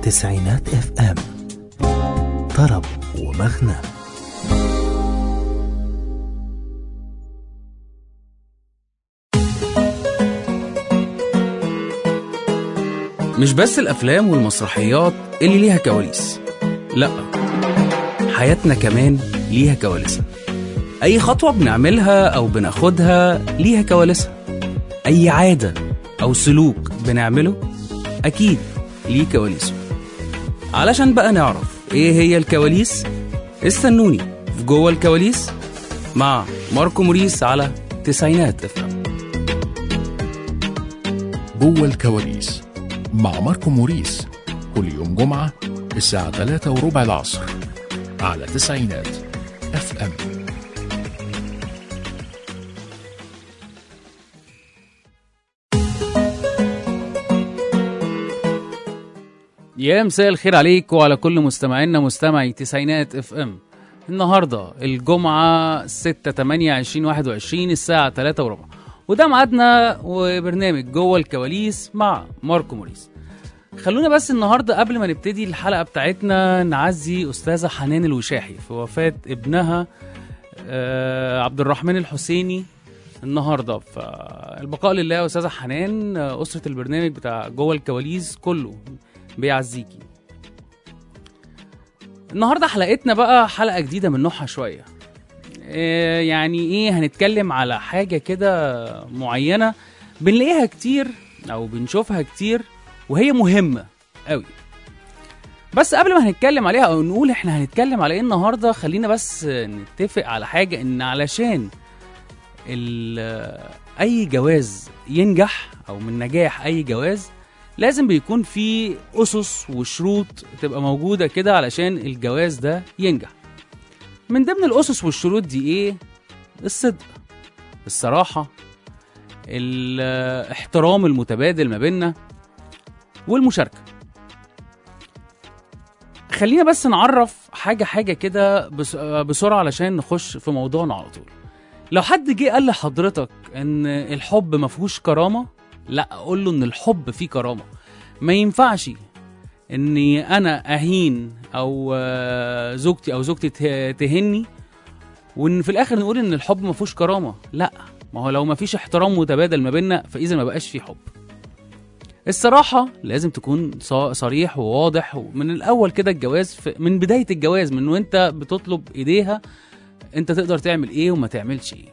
تسعينات اف ام طرب ومغنى مش بس الأفلام والمسرحيات اللي ليها كواليس لأ حياتنا كمان ليها كواليسها أي خطوة بنعملها أو بناخدها ليها كواليسها أي عادة أو سلوك بنعمله أكيد ليه كواليسه علشان بقى نعرف إيه هي الكواليس استنوني في جوه الكواليس مع ماركو موريس على تسعينات افهم جوه الكواليس مع ماركو موريس كل يوم جمعة الساعة 3 وربع العصر على تسعينات اف ام يا مساء الخير عليك وعلى كل مستمعينا مستمعي تسعينات اف ام النهارده الجمعة 6 8 2021 الساعة 3 وربع وده ميعادنا وبرنامج جوه الكواليس مع ماركو موريس خلونا بس النهارده قبل ما نبتدي الحلقة بتاعتنا نعزي أستاذة حنان الوشاحي في وفاة ابنها آه، عبد الرحمن الحسيني النهارده فالبقاء لله يا أستاذة حنان آه، أسرة البرنامج بتاع جوه الكواليس كله بيعزيكي النهارده حلقتنا بقى حلقه جديده من نوعها شويه إيه يعني ايه هنتكلم على حاجه كده معينه بنلاقيها كتير او بنشوفها كتير وهي مهمه قوي بس قبل ما هنتكلم عليها او نقول احنا هنتكلم على ايه النهارده خلينا بس نتفق على حاجه ان علشان ال- اي جواز ينجح او من نجاح اي جواز لازم بيكون في اسس وشروط تبقى موجوده كده علشان الجواز ده ينجح من ضمن الاسس والشروط دي ايه الصدق الصراحه الاحترام المتبادل ما بيننا والمشاركه خلينا بس نعرف حاجه حاجه كده بس- بسرعه علشان نخش في موضوعنا على طول لو حد جه قال لحضرتك ان الحب ما فيهوش كرامه لا اقول له ان الحب فيه كرامه ما ينفعش اني انا اهين او آه، زوجتي او زوجتي ته- تهني وان في الاخر نقول ان الحب ما فيهوش كرامه لا ما هو لو ما فيش احترام متبادل ما بيننا فاذا ما بقاش في حب الصراحة لازم تكون صا- صريح وواضح ومن الأول كده الجواز في من بداية الجواز من وأنت بتطلب إيديها أنت تقدر تعمل إيه وما تعملش إيه.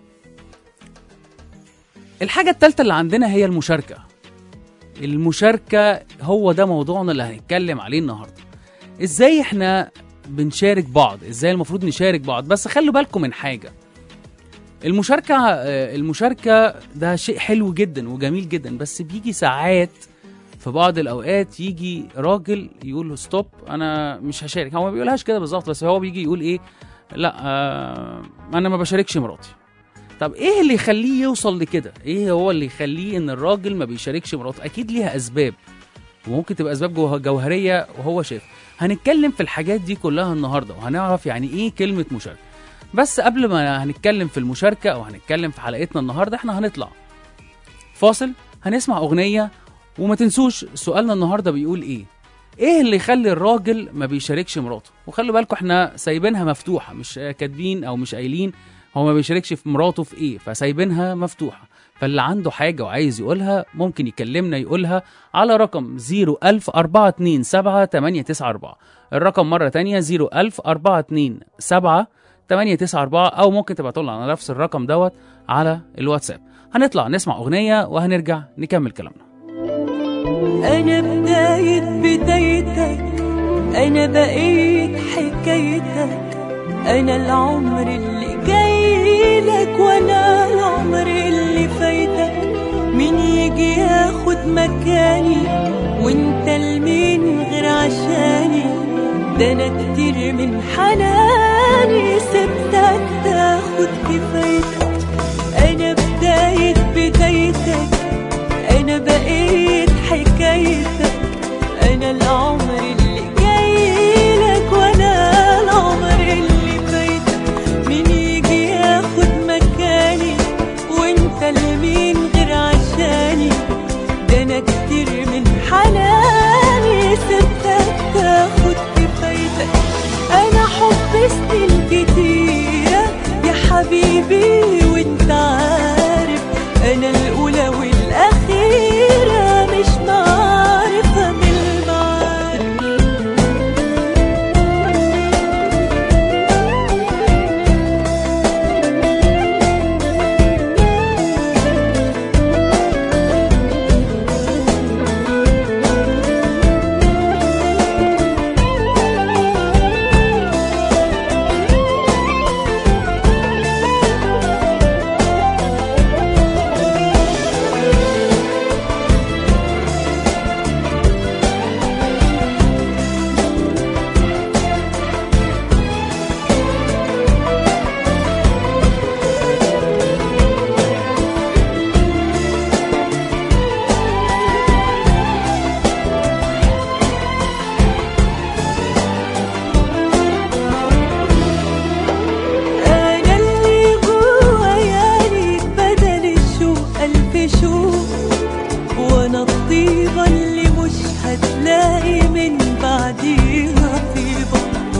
الحاجة التالتة اللي عندنا هي المشاركة. المشاركة هو ده موضوعنا اللي هنتكلم عليه النهاردة. إزاي إحنا بنشارك بعض؟ إزاي المفروض نشارك بعض؟ بس خلوا بالكم من حاجة. المشاركة آه، المشاركة ده شيء حلو جدا وجميل جدا بس بيجي ساعات في بعض الأوقات يجي راجل يقول له ستوب أنا مش هشارك هو ما بيقولهاش كده بالظبط بس هو بيجي يقول إيه لا آه أنا ما بشاركش مراتي طب ايه اللي يخليه يوصل لكده ايه هو اللي يخليه ان الراجل ما بيشاركش مراته اكيد ليها اسباب وممكن تبقى اسباب جوه- جوهريه وهو شايف هنتكلم في الحاجات دي كلها النهارده وهنعرف يعني ايه كلمه مشاركه بس قبل ما هنتكلم في المشاركه او هنتكلم في حلقتنا النهارده احنا هنطلع فاصل هنسمع اغنيه وما تنسوش سؤالنا النهارده بيقول ايه ايه اللي يخلي الراجل ما بيشاركش مراته وخلوا بالكم احنا سايبينها مفتوحه مش كاتبين او مش قايلين هو ما بيشاركش في مراته في ايه فسايبينها مفتوحه فاللي عنده حاجه وعايز يقولها ممكن يكلمنا يقولها على رقم 010427894 الرقم مره تانية 0104278 894 او ممكن تبعتوا لنا على نفس الرقم دوت على الواتساب هنطلع نسمع اغنيه وهنرجع نكمل كلامنا أنا بداية بدايتك أنا بقيت حكايتك أنا العمر اللي جاي لك وأنا العمر اللي فايتك مين يجي ياخد مكاني وانت لمين غير عشاني ده أنا كتير من حناني سبتك تاخد كفايتك أنا بداية بدايتك أنا بقيت حكايتك أنا العمر اللي جاي لك وأنا العمر اللي فايتك مين يجي ياخد مكاني وأنت لمين غير عشاني ده أنا كتير من حناني سبتك قلبي وانت عارف انا الاولى والاخيره مش معرفه من المعارف أنا اللي جوايا ليك بدل الشوق ألف شوق وأنا الطيبة اللي مش هتلاقي من بعديها طيبة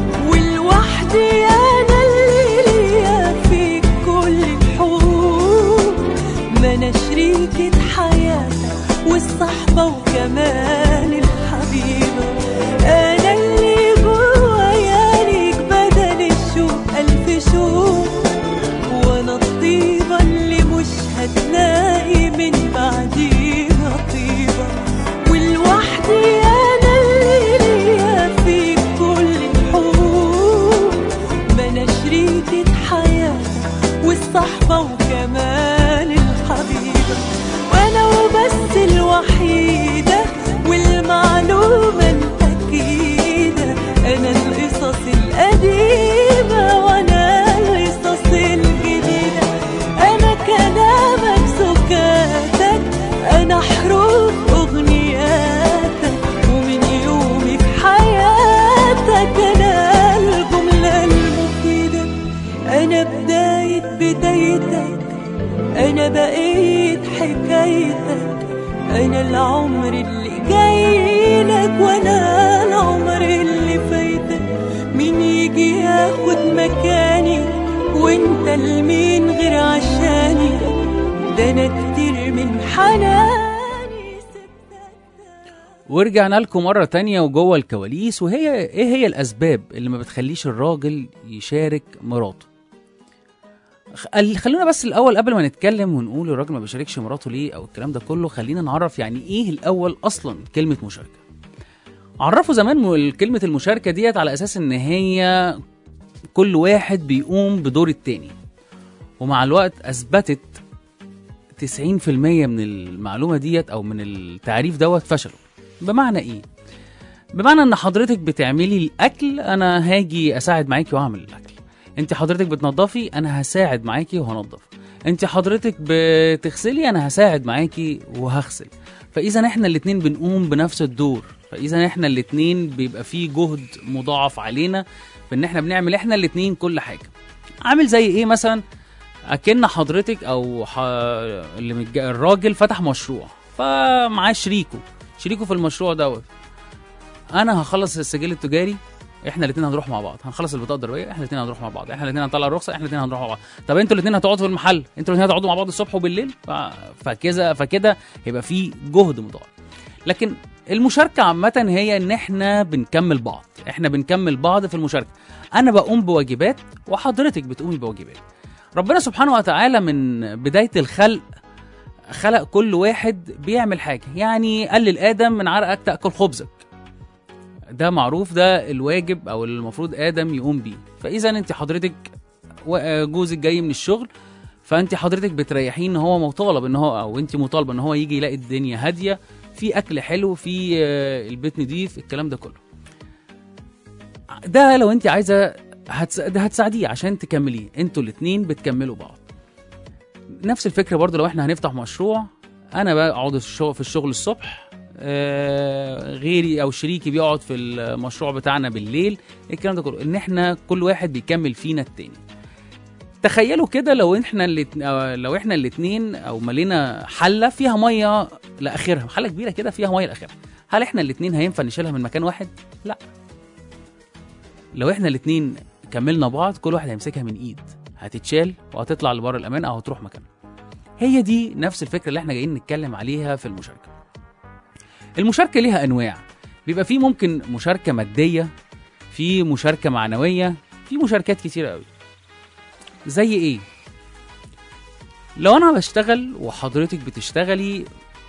والوحدي أنا اللي ليا فيك كل الحقوق ما أنا شريكة حياتك والصحبة وكمان الحبيبة أنا اللي جوايا ليك بدل الشوق ألف شوق وانا الطيبة اللي مش هتلاقي من بعديها طيبة والوحدي انا اللي ليا فيك كل الحقوق ما انا شريكة حياتك والصحبة وكمان الحبيبة وانا وبس الوحيدة والمعلومة الأكيدة أنا القصص القديمة وأنا القصص الجديدة أنا كلامك سكاتك أنا حروف أغنياتك ومن يومي في حياتك أنا الجملة المفيدة أنا بداية بدايتك أنا بقيت حكايتك أنا العمر اللي جاي لك وأنا العمر اللي فايتك مين يجي ياخد مكاني وانت لمين غير عشاني ده أنا كتير من حناني سبتك ورجعنا لكم مرة تانية وجوه الكواليس وهي ايه هي الأسباب اللي ما بتخليش الراجل يشارك مراته خ- خلونا بس الأول قبل ما نتكلم ونقول الراجل ما بيشاركش مراته ليه أو الكلام ده كله خلينا نعرف يعني ايه الأول أصلا كلمة مشاركة عرفوا زمان م- كلمة المشاركة ديت على أساس إن هي كل واحد بيقوم بدور التاني ومع الوقت أثبتت 90% من المعلومة ديت أو من التعريف دوت فشلوا بمعنى ايه بمعنى ان حضرتك بتعملي الاكل انا هاجي اساعد معاكي واعمل الاكل انت حضرتك بتنظفي انا هساعد معاكي وهنظف انت حضرتك بتغسلي انا هساعد معاكي وهغسل فاذا احنا الاتنين بنقوم بنفس الدور فاذا احنا الاتنين بيبقى فيه جهد مضاعف علينا في ان احنا بنعمل احنا الاتنين كل حاجه عامل زي ايه مثلا اكن حضرتك او ح... اللي متج... الراجل فتح مشروع فمعاه شريكه شريكه في المشروع دوت انا هخلص السجل التجاري احنا الاثنين هنروح مع بعض هنخلص البطاقه الضريبيه احنا الاثنين هنروح مع بعض احنا الاثنين هنطلع الرخصه احنا الاثنين هنروح مع بعض طب انتوا الاثنين هتقعدوا في المحل انتوا الاثنين هتقعدوا مع بعض الصبح وبالليل ف... فكذا فكده هيبقى في جهد مضاعف لكن المشاركه عامه هي ان احنا بنكمل بعض احنا بنكمل بعض في المشاركه انا بقوم بواجبات وحضرتك بتقومي بواجبات ربنا سبحانه وتعالى من بدايه الخلق خلق كل واحد بيعمل حاجه يعني قال لادم من عرقك تاكل خبزك ده معروف ده الواجب او المفروض ادم يقوم بيه فاذا انت حضرتك و- جوزك جاي من الشغل فانت حضرتك بتريحيه ان هو مطالب ان هو او انت مطالبه ان هو يجي يلاقي الدنيا هاديه في اكل حلو في آه، البيت نضيف الكلام ده كله ده لو انت عايزه هتس... ده هتساعديه عشان تكمليه انتوا الاتنين بتكملوا بعض نفس الفكره برضو لو احنا هنفتح مشروع انا بقعد الشغل في الشغل الصبح آه، غيري او شريكي بيقعد في المشروع بتاعنا بالليل الكلام ده كله ان احنا كل واحد بيكمل فينا التاني تخيلوا كده لو احنا الاتن... أو لو احنا الاثنين او ملينا حله فيها ميه لاخرها حله كبيره كده فيها ميه لاخرها هل احنا الاثنين هينفع نشيلها من مكان واحد لا لو احنا الاثنين كملنا بعض كل واحد هيمسكها من ايد هتتشال وهتطلع لبره الامان او هتروح مكانها هي دي نفس الفكره اللي احنا جايين نتكلم عليها في المشاركه المشاركه ليها انواع بيبقى في ممكن مشاركه ماديه في مشاركه معنويه في مشاركات كتيره قوي زي ايه لو انا بشتغل وحضرتك بتشتغلي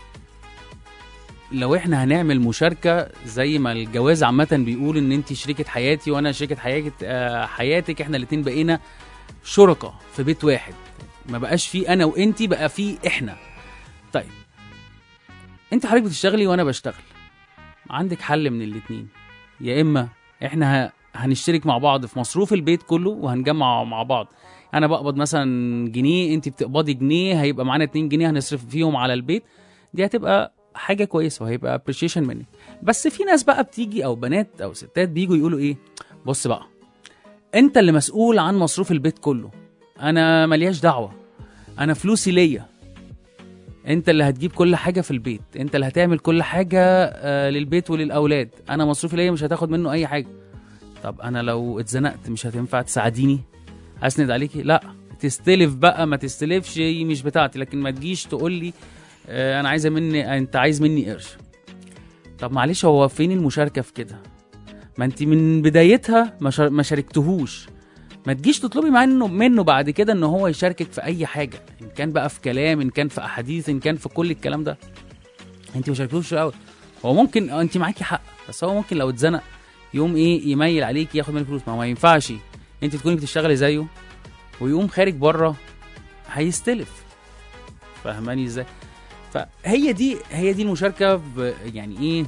لو احنا هنعمل مشاركه زي ما الجواز عامه بيقول ان انت شريكه حياتي وانا شريكه حياتك آه، حياتك احنا الاتنين بقينا شركاء في بيت واحد ما بقاش في انا وانتي بقى في احنا طيب انت حضرتك بتشتغلي وانا بشتغل عندك حل من الاتنين يا اما احنا ه- هنشترك مع بعض في مصروف البيت كله وهنجمع مع بعض انا بقبض مثلا جنيه انت بتقبضي جنيه هيبقى معانا 2 جنيه هنصرف فيهم على البيت دي هتبقى حاجه كويسه وهيبقى ابريشيشن منك بس في ناس بقى بتيجي او بنات او ستات بيجوا يقولوا ايه بص بقى انت اللي مسؤول عن مصروف البيت كله انا ملياش دعوه انا فلوسي ليا انت اللي هتجيب كل حاجه في البيت انت اللي هتعمل كل حاجه آه، للبيت وللاولاد انا مصروفي ليا مش هتاخد منه اي حاجه طب انا لو اتزنقت مش هتنفع تساعديني اسند عليكي لا تستلف بقى ما تستلفش مش بتاعتي لكن ما تجيش تقول لي آه، انا عايزه مني انت عايز مني قرش طب معلش هو فين المشاركه في كده ما انت من بدايتها ما شار- ما شاركتهوش ما تجيش تطلبي منه منه بعد كده ان هو يشاركك في اي حاجه ان كان بقى في كلام ان كان في احاديث ان كان في كل الكلام ده انت ما شاركتوش في الاول هو ممكن آه، انت معاكي حق بس هو ممكن لو اتزنق يقوم ايه يميل عليك ياخد منك فلوس ما هو ما ينفعش انت تكوني بتشتغلي زيه ويقوم خارج بره هيستلف فاهماني ازاي فهي دي هي دي المشاركه ب يعني ايه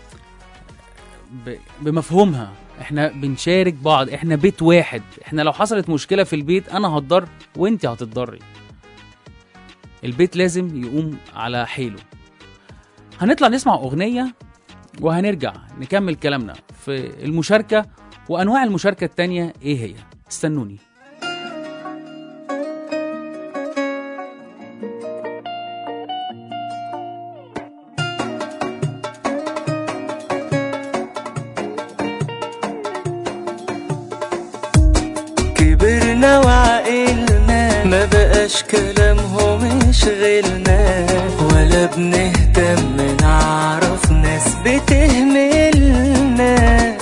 ب بمفهومها احنا بنشارك بعض احنا بيت واحد احنا لو حصلت مشكله في البيت انا هتضر وانت هتتضري البيت لازم يقوم على حيله هنطلع نسمع اغنيه وهنرجع نكمل كلامنا في المشاركه وانواع المشاركه التانية ايه هي استنوني كبرنا وعقلنا ما بقاش كلامهم يشغلنا ولا بنهتم نعرف ناس بتهملنا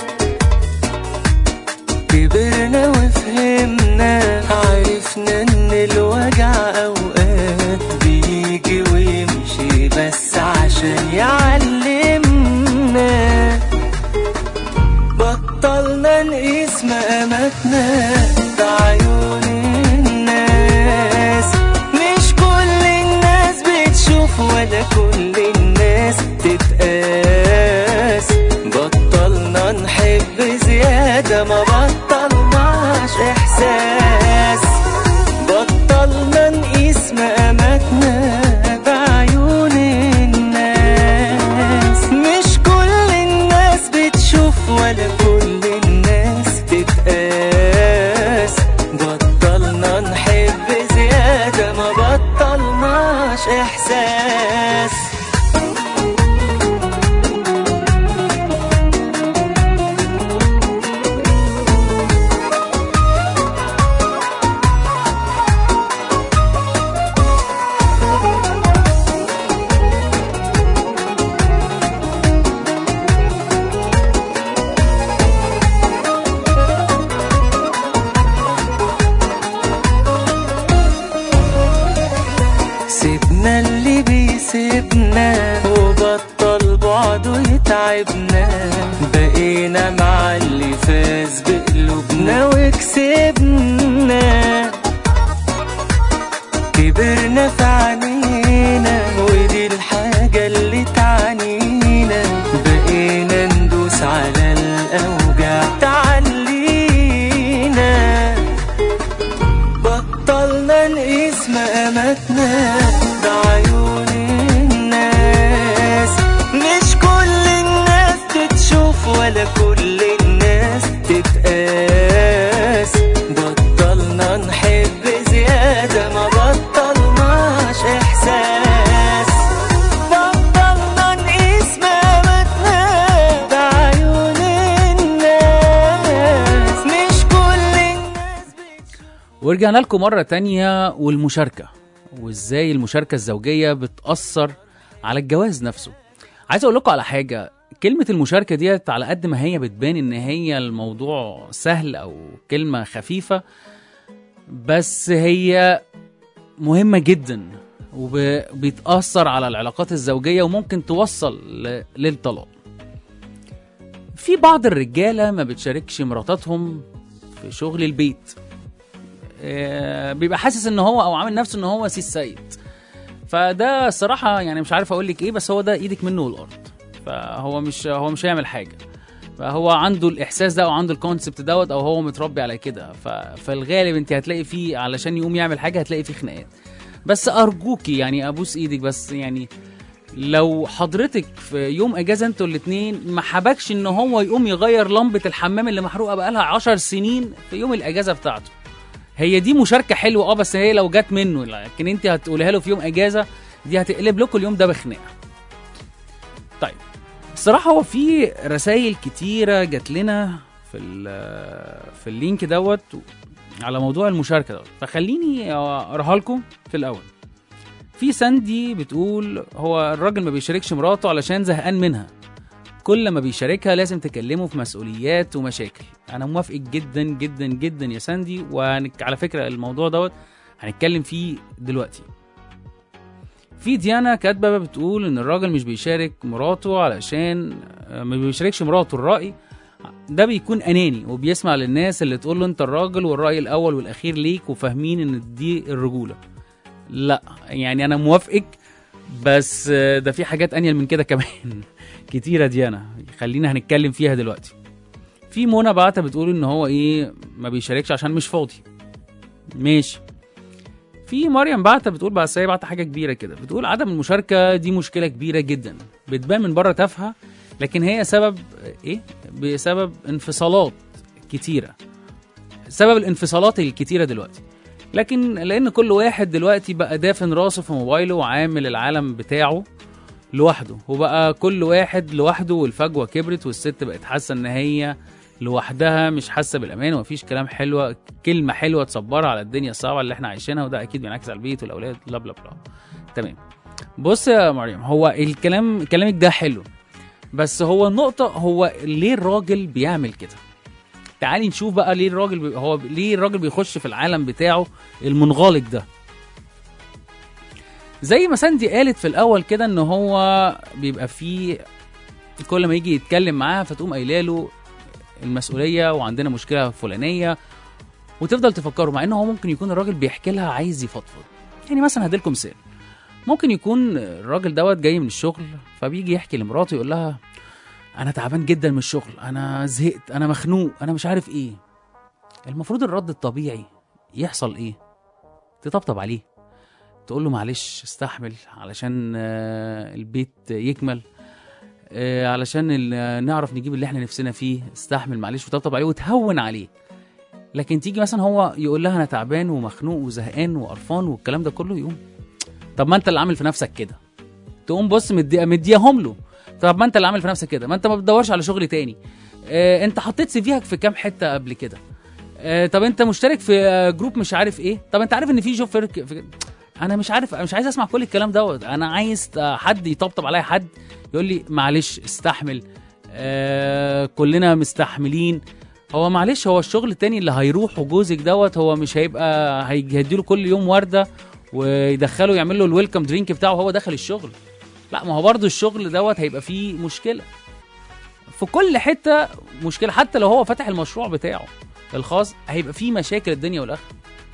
كبرنا وفهمنا عرفنا ان الوجع اوقات بيجي ويمشي بس عشان يعلمنا بطلنا نقيس مقاماتنا بعيون الناس مش كل الناس بتشوف ولا كل الناس تتقاس بطلنا نحب زيادة ما بطلناش إحساس بطلنا نقيس مقاماتنا بعيون الناس مش كل الناس بتشوف ولا كل الناس تتقاس ورجعنا لكم مرة تانية والمشاركة وازاي المشاركة الزوجية بتأثر على الجواز نفسه عايز اقول لكم على حاجة كلمة المشاركة ديت على قد ما هي بتبان ان هي الموضوع سهل او كلمة خفيفة بس هي مهمة جدا وبتأثر على العلاقات الزوجية وممكن توصل ل- للطلاق في بعض الرجالة ما بتشاركش مراتاتهم في شغل البيت آه، بيبقى حاسس ان هو او عامل نفسه ان هو سي السيد فده الصراحة يعني مش عارف اقول لك ايه بس هو ده ايدك منه والارض فهو مش هو مش هيعمل حاجة فهو عنده الاحساس ده او عنده الكونسبت دوت او هو متربي على كده ف- فالغالب انت هتلاقي فيه علشان يقوم يعمل حاجة هتلاقي فيه خناقات بس ارجوكي يعني ابوس ايدك بس يعني لو حضرتك في يوم اجازه انتوا الاثنين ما حبكش ان هو يقوم يغير لمبه الحمام اللي محروقه بقالها 10 سنين في يوم الاجازه بتاعته هي دي مشاركه حلوه اه بس هي لو جت منه لكن انت هتقولها له في يوم اجازه دي هتقلب لكم اليوم ده بخناقه طيب الصراحه هو في رسائل كتيره جات لنا في ال- في اللينك دوت على موضوع المشاركه دوت فخليني اقراها لكم في الاول في ساندي بتقول هو الراجل ما بيشاركش مراته علشان زهقان منها كل ما بيشاركها لازم تكلمه في مسؤوليات ومشاكل انا موافقك جدا جدا جدا يا ساندي وعلى فكره الموضوع دوت هنتكلم فيه دلوقتي في ديانا كاتبه بتقول ان الراجل مش بيشارك مراته علشان آه، ما بيشاركش مراته الرأي ده بيكون اناني وبيسمع للناس اللي تقول له انت الراجل والرأي الاول والاخير ليك وفاهمين ان دي الرجوله لا يعني انا موافقك بس آه، ده في حاجات انيل من كده كمان كتيره ديانا خلينا هنتكلم فيها دلوقتي في منى بعتها بتقول ان هو ايه ما بيشاركش عشان مش فاضي ماشي في مريم بعتها بتقول بس هي بعتها حاجه كبيره كده بتقول عدم المشاركه دي مشكله كبيره جدا بتبان من بره تافهه لكن هي سبب ايه بسبب انفصالات كتيره سبب الانفصالات الكتيره دلوقتي لكن لان كل واحد دلوقتي بقى دافن راسه في موبايله وعامل العالم بتاعه لوحده وبقى كل واحد لوحده والفجوه كبرت والست بقت حاسه ان هي لوحدها مش حاسه بالامان ومفيش كلام حلوه كلمه حلوه تصبرها على الدنيا الصعبه اللي احنا عايشينها وده اكيد بينعكس على البيت والاولاد بلا بلا بلا تمام بص يا مريم هو الكلام كلامك ده حلو بس هو النقطه هو ليه الراجل بيعمل كده تعالي نشوف بقى ليه الراجل بي... هو ليه الراجل بيخش في العالم بتاعه المنغلق ده زي ما ساندي قالت في الاول كده ان هو بيبقى فيه كل ما يجي يتكلم معاها فتقوم قايله له المسؤوليه وعندنا مشكله فلانيه وتفضل تفكره مع ان هو ممكن يكون الراجل بيحكي لها عايز يفضفض يعني مثلا هديلكم مثال ممكن يكون الراجل دوت جاي من الشغل فبيجي يحكي لمراته يقول لها انا تعبان جدا من الشغل انا زهقت انا مخنوق انا مش عارف ايه المفروض الرد الطبيعي يحصل ايه تطبطب عليه تقول له معلش استحمل علشان آه، البيت يكمل آه، علشان ال- نعرف نجيب اللي احنا نفسنا فيه استحمل معلش وتطبطب عليه وتهون عليه لكن تيجي مثلا هو يقول لها انا تعبان ومخنوق وزهقان وقرفان والكلام ده كله يقوم طب ما انت اللي عامل في نفسك كده تقوم بص مدي مديهم له طب ما انت اللي عامل في نفسك كده ما انت ما بتدورش على شغل تاني اه انت حطيت سي فيك في كام حته قبل كده اه طب انت مشترك في آه، جروب مش عارف ايه طب انت عارف ان في جوب فير في... انا مش عارف مش عايز اسمع كل الكلام دوت انا عايز آه، حد يطبطب عليا حد يقول لي معلش استحمل آه كلنا مستحملين هو معلش هو الشغل التاني اللي هيروح وجوزك دوت هو مش هيبقى هيجي- هيديله كل يوم ورده ويدخله يعمل له الويلكم درينك بتاعه وهو داخل الشغل لا ما هو برضه الشغل دوت هيبقى فيه مشكله في كل حته مشكله حتى لو هو فتح المشروع بتاعه الخاص هيبقى فيه مشاكل الدنيا والاخره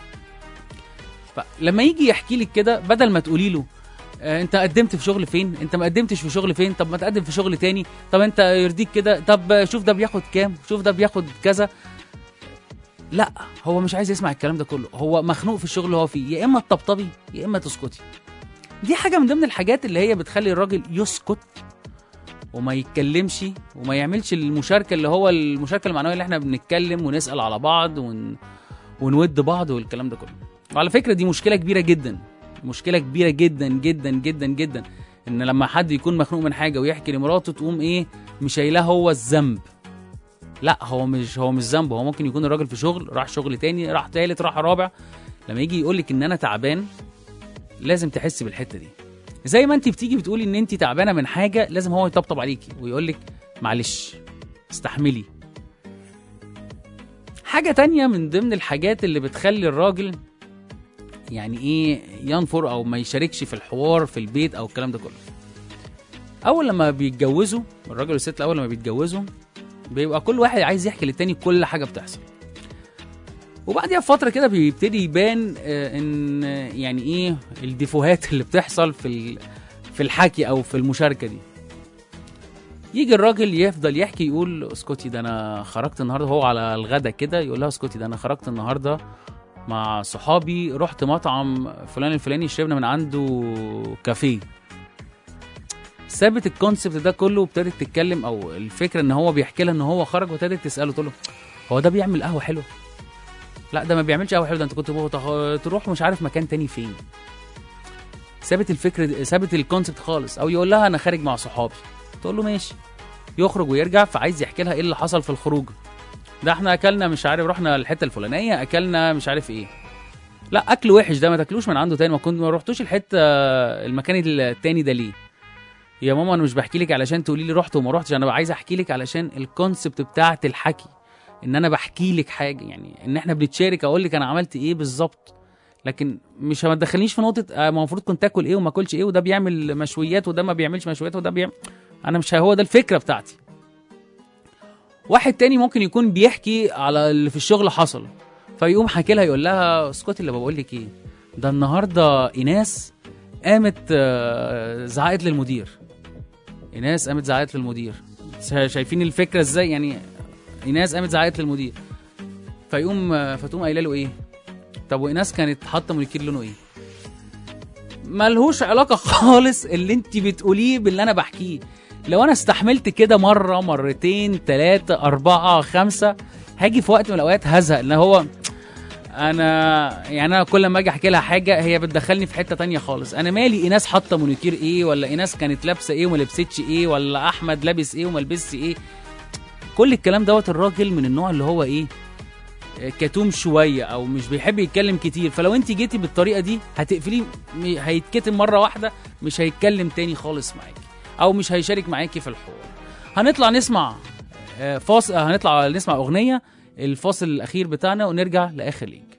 فلما يجي يحكي لك كده بدل ما تقولي له آه، انت قدمت في شغل فين انت ما قدمتش في شغل فين طب ما تقدم في شغل تاني طب انت يرضيك كده طب شوف ده بياخد كام شوف ده بياخد كذا لا هو مش عايز يسمع الكلام ده كله هو مخنوق في الشغل اللي هو فيه يا اما تطبطبي يا اما تسكتي دي حاجه من ضمن الحاجات اللي هي بتخلي الراجل يسكت وما يتكلمش وما يعملش المشاركه اللي هو المشاركه المعنويه اللي احنا بنتكلم ونسال على بعض ون... ونود بعض والكلام ده كله وعلى فكره دي مشكله كبيره جدا مشكله كبيره جدا جدا جدا جدا ان لما حد يكون مخنوق من حاجه ويحكي لمراته تقوم ايه مش شايلاه هو الذنب لا هو مش هو مش ذنبه هو ممكن يكون الراجل في شغل راح شغل تاني راح تالت راح رابع لما يجي يقول لك ان انا تعبان لازم تحس بالحته دي زي ما انت بتيجي بتقولي ان انت تعبانه من حاجه لازم هو يطبطب عليكي ويقول لك معلش استحملي حاجه تانية من ضمن الحاجات اللي بتخلي الراجل يعني ايه ينفر او ما يشاركش في الحوار في البيت او الكلام ده كله اول لما بيتجوزوا الراجل والست اول لما بيتجوزوا بيبقى كل واحد عايز يحكي للتاني كل حاجه بتحصل وبعدها بفتره كده بيبتدي يبان آه، ان آه، يعني ايه الديفوهات اللي بتحصل في ال- في الحكي او في المشاركه دي يجي الراجل يفضل يحكي يقول اسكتي ده انا خرجت النهارده هو على الغدا كده يقول لها اسكتي ده انا خرجت النهارده مع صحابي رحت مطعم فلان الفلاني شربنا من عنده كافيه سابت الكونسبت ده كله وابتدت تتكلم او الفكره ان هو بيحكي لها ان هو خرج وابتدت تساله تقول له هو ده بيعمل قهوه حلوه لا ده ما بيعملش قهوه حلوه ده انت كنت بتخ- تروح مش عارف مكان تاني فين سابت الفكره سابت الكونسبت خالص او يقول لها انا خارج مع صحابي تقول له ماشي يخرج ويرجع فعايز يحكي لها ايه اللي حصل في الخروج ده احنا اكلنا مش عارف رحنا الحته الفلانيه اكلنا مش عارف ايه لا اكل وحش ده ما تاكلوش من عنده تاني ما كنت ما رحتوش الحته المكان التاني ده ليه يا ماما انا مش بحكي لك علشان تقولي لي رحت وما رحتش انا عايز احكي لك علشان الكونسبت بتاعت الحكي ان انا بحكي لك حاجه يعني ان احنا بنتشارك اقول لك انا عملت ايه بالظبط لكن مش ما تدخلنيش في نقطه آه، ما المفروض كنت اكل ايه وما اكلش ايه وده بيعمل مشويات وده ما بيعملش مشويات وده بيعمل انا مش هو ده الفكره بتاعتي واحد تاني ممكن يكون بيحكي على اللي في الشغل حصل فيقوم حكي لها يقول لها اسكتي اللي بقول لك ايه ده النهارده ايناس قامت آه، زعقت للمدير ايناس قامت زعقت للمدير شا- شايفين الفكره ازاي يعني ايناس قامت زعقت للمدير فيقوم آه، فتقوم قايله له ايه طب وايناس كانت حاطه مونيكير لونه ايه ملهوش علاقه خالص اللي انت بتقوليه باللي انا بحكيه لو انا استحملت كده مره مرتين ثلاثه اربعه خمسه هاجي في وقت من الاوقات هزهق لان هو انا يعني انا كل ما اجي احكي لها حاجه هي بتدخلني في حته تانية خالص انا مالي ايناس حاطه مونيكير ايه ولا ايناس كانت لابسه ايه وما لبستش ايه ولا احمد لابس ايه وما لبسش ايه كل الكلام دوت الراجل من النوع اللي هو ايه كتوم شويه او مش بيحب يتكلم كتير فلو انت جيتي بالطريقه دي هتقفليه م- هيتكتم مره واحده مش هيتكلم تاني خالص معاكي او مش هيشارك معاكي في الحوار هنطلع نسمع آه، فاصل آه، هنطلع نسمع اغنيه الفاصل الاخير بتاعنا ونرجع لاخر لينك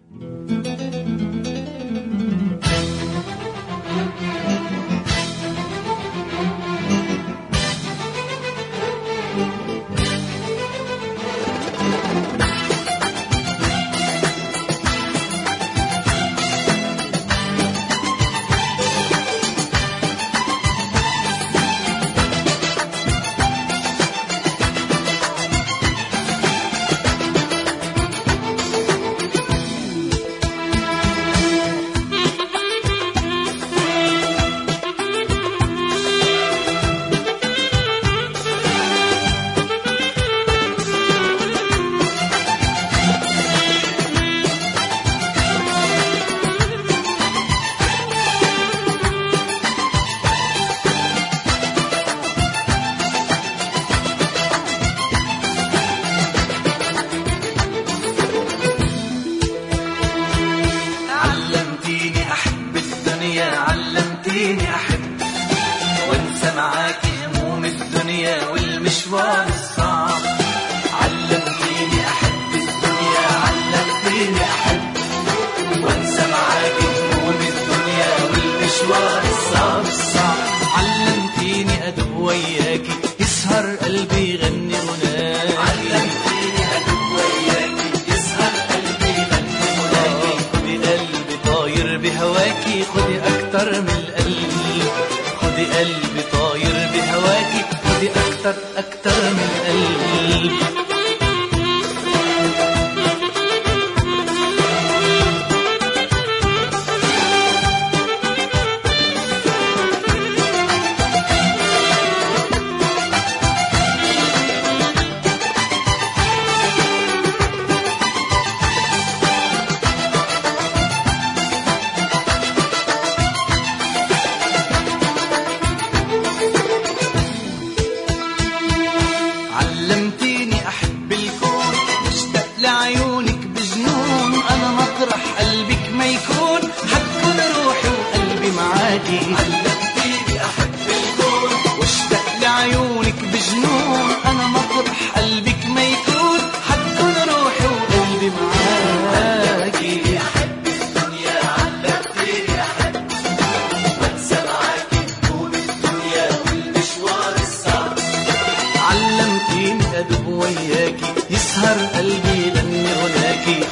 علمتيني احب الدنيا علمتيني احب وانسى معاكي هموم الدنيا والمشوار الصعب علمتيني احب الدنيا علمتيني احب وانسى معاكي هموم الدنيا والمشوار الصعب الصعب علمتيني ادب وياكي يسهر قلبي يغني غناكي علمتيني ادب وياكي يسهر قلبي يغني غناكي خدي قلبي طاير بهواكي خدي اكتر من القلب خدي قلبي طاير بهواكي خدي اكتر اكتر من القلب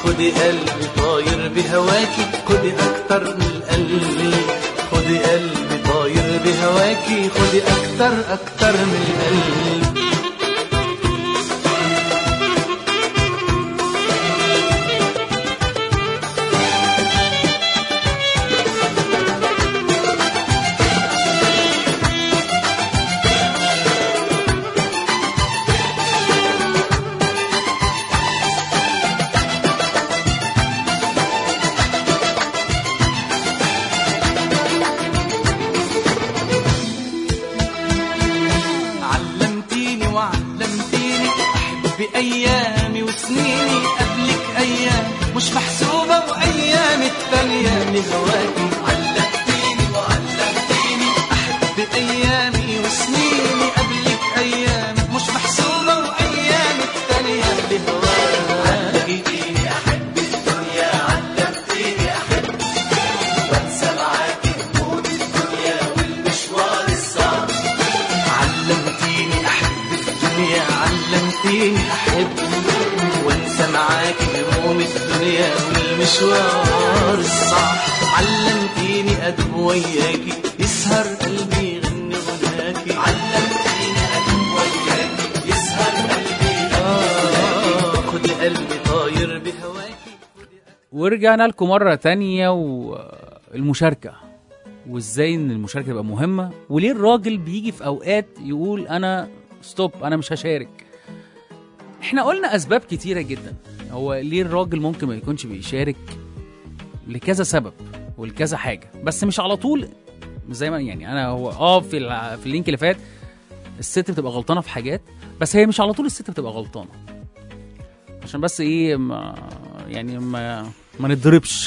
خدي قلبي طاير بهواكي خدي اكتر من القلب خدي قلبي طاير بهواكي خدي اكتر اكتر من القلب علمتيني وعلمتيني احب ايامي وسنيني قبلك ايام مش محسوبه وايام التانية لهواكي علمتيني وعلمتيني احب ايامي وسنيني قبلك ايام مش محسوبه وايام التانية لهواكي علمتيني احب الدنيا علمتيني احب وانسى معاكي هموم الدنيا والمشوار الصعب علمتيني احب الدنيا علمتيني احب وانسى معاكي هموم الدنيا والمشوار الصعب علمتيني ادب وياكي يسهر قلبي يغني غناكي علمتيني ادب وياكي يسهر قلبي يغني خدي قلبي طاير بهواكي ورجعنا لكم مرة تانية والمشاركة وازاي ان المشاركة تبقى مهمة وليه الراجل بيجي في اوقات يقول انا ستوب انا مش هشارك احنا قلنا اسباب كتيرة جدا هو ليه الراجل ممكن ما يكونش بيشارك لكذا سبب ولكذا حاجة بس مش على طول زي ما يعني انا هو اه في الع- في اللينك اللي فات الست بتبقى غلطانة في حاجات بس هي مش على طول الست بتبقى غلطانة عشان بس ايه ما يعني ما ما نتضربش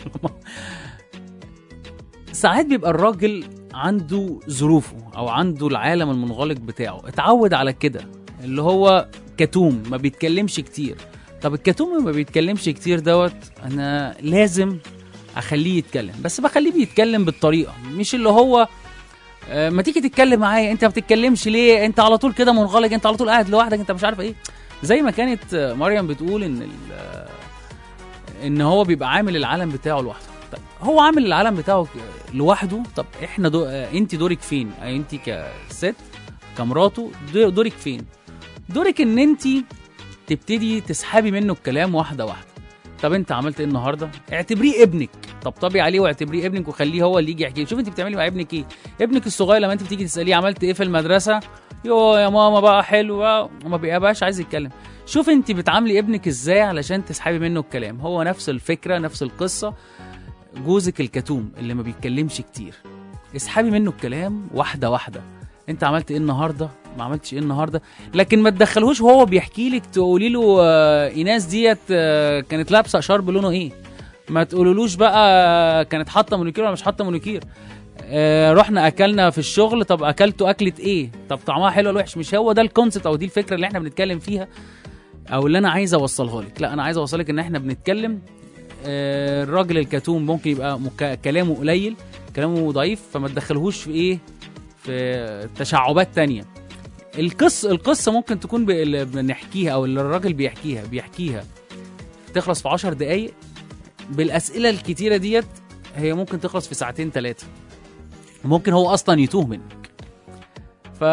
ساعات بيبقى الراجل عنده ظروفه او عنده العالم المنغلق بتاعه اتعود على كده اللي هو كتوم ما بيتكلمش كتير طب الكتوم اللي ما بيتكلمش كتير دوت انا لازم اخليه يتكلم بس بخليه بيتكلم بالطريقه مش اللي هو آه، ما تيجي تتكلم معايا انت ما بتتكلمش ليه انت على طول كده منغلق انت على طول قاعد لوحدك انت مش عارف ايه زي ما كانت آه، مريم بتقول ان ال- آه، ان هو بيبقى عامل العالم بتاعه لوحده طب هو عامل العالم بتاعه ك- لوحده طب احنا دو... آه، انت دورك فين آه، انت كست كمراته دو- دورك فين دورك ان انت تبتدي تسحبي منه الكلام واحده واحده طب انت عملت ايه النهارده اعتبريه ابنك طبطبي عليه واعتبريه ابنك وخليه هو اللي يجي يحكي شوف انت بتعملي مع ابنك ايه ابنك الصغير لما انت بتيجي تساليه عملت ايه في المدرسه يو يا ماما بقى حلو بقى وما بيبقاش عايز يتكلم شوف انت بتعاملي ابنك ازاي علشان تسحبي منه الكلام هو نفس الفكره نفس القصه جوزك الكتوم اللي ما بيتكلمش كتير اسحبي منه الكلام واحده واحده انت عملت ايه النهارده ما عملتش ايه النهارده لكن ما تدخلهوش وهو بيحكي لك تقولي له آه، ايناس ديت آه، كانت لابسه شرب لونه ايه ما تقولولوش بقى كانت حاطه مونيكير ولا مش حاطه مونيكير آه رحنا اكلنا في الشغل طب اكلتوا اكله ايه طب طعمها حلو ولا وحش مش هو ده الكونسيبت او دي الفكره اللي احنا بنتكلم فيها او اللي انا عايز اوصلها لك لا انا عايز اوصلك ان احنا بنتكلم آه الراجل الكتوم ممكن يبقى مك... كلامه قليل كلامه ضعيف فما تدخلهوش في ايه في تشعبات تانية القصة القصة ممكن تكون ب- اللي بنحكيها او اللي الراجل بيحكيها بيحكيها تخلص في عشر دقايق بالاسئلة الكتيرة ديت هي ممكن تخلص في ساعتين ثلاثة ممكن هو اصلا يتوه منك ف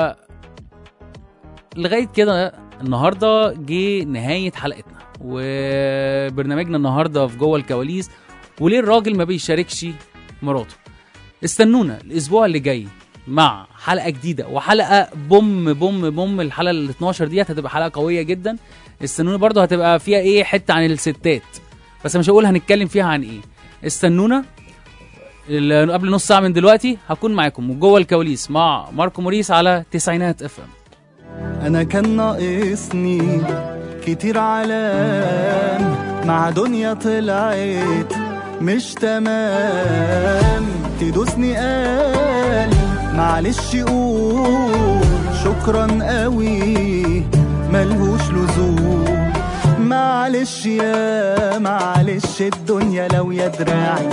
لغايه كده النهارده جه نهايه حلقتنا وبرنامجنا النهارده في جوه الكواليس وليه الراجل ما بيشاركش مراته استنونا الاسبوع اللي جاي مع حلقه جديده وحلقه بوم بوم بوم الحلقه ال 12 ديت هتبقى حلقه قويه جدا استنونا برضه هتبقى فيها ايه حته عن الستات بس مش هقول هنتكلم فيها عن ايه استنونا ال- قبل نص ساعه من دلوقتي هكون معاكم وجوه الكواليس مع ماركو موريس على تسعينات اف ام انا كان ناقصني كتير علام مع دنيا طلعت مش تمام تدوسني قال معلش قول شكرا قوي ملهوش لزوم معلش يا معلش الدنيا لو يا دراعي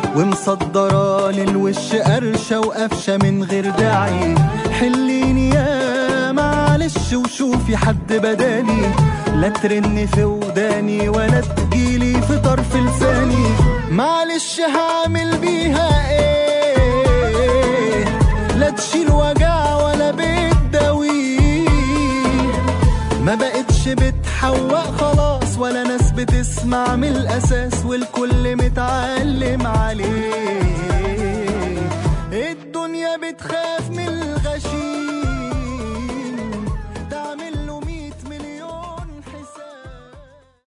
ومصدرة للوش قرشة وقفشة من غير داعي حليني يا معلش وشوفي حد بدالي لا ترن في وداني ولا تجيلي في في طرف لساني معلش هعمل بيها ايه لا تشيل وجع ولا بتداويه ما بقتش بتحوق خلاص ولا ناس بتسمع من الاساس والكل متعلم عليه الدنيا بتخاف